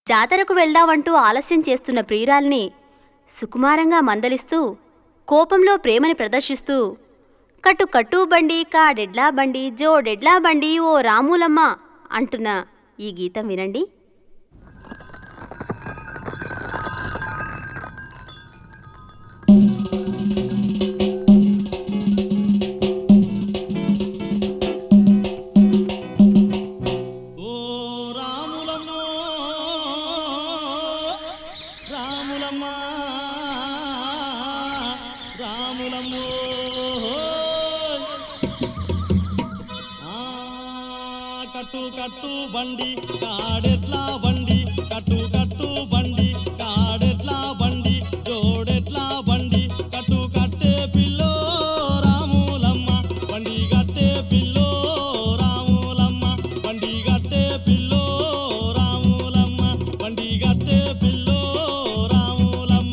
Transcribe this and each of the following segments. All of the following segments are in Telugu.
జాతరకు వెళ్దామంటూ ఆలస్యం చేస్తున్న ప్రియురాల్ని సుకుమారంగా మందలిస్తూ కోపంలో ప్రేమని ప్రదర్శిస్తూ కట్టు కట్టు బండి కాడెడ్లా బండి జోడెడ్లా బండి ఓ రాములమ్మ అంటున్న ఈ గీతం వినండి ఓ రాములమ్మ రాములమ్మ రాములమ్మ ఆ, కట్టు కట్టు బండి కాడెట్లా బండి కట్టు కట్టు బండి కాడెట్లా బండి జోడెట్లా బండి కట్టు కట్టే పిల్లో రాములమ్మ బండి కట్టే పిల్లో రాములమ్మ బండి కట్టే పిల్లో రాములమ్మ బండి కట్టే పిల్లో రాములమ్మ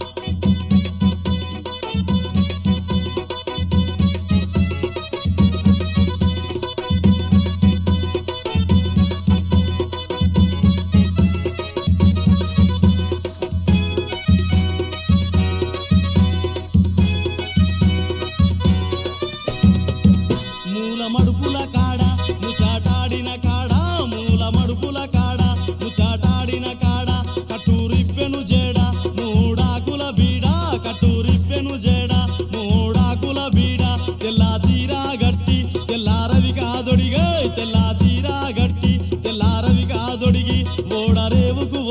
మూల మడుపుల కాడ ముచాటాడిన కాడ మూల మడుపుల కాడ ముచాటాడిన కాడ కట్టూరిప్పెను జేడ మూడాకుల బీడ కట్టూరిప్పెను జేడ మూడాకుల బీడ తెల్ల చీర గట్టి తెల్లారవి కాదొడిగే తెల్ల చీర గట్టి తెల్లారవి కాదొడిగి ఓడరేవుకు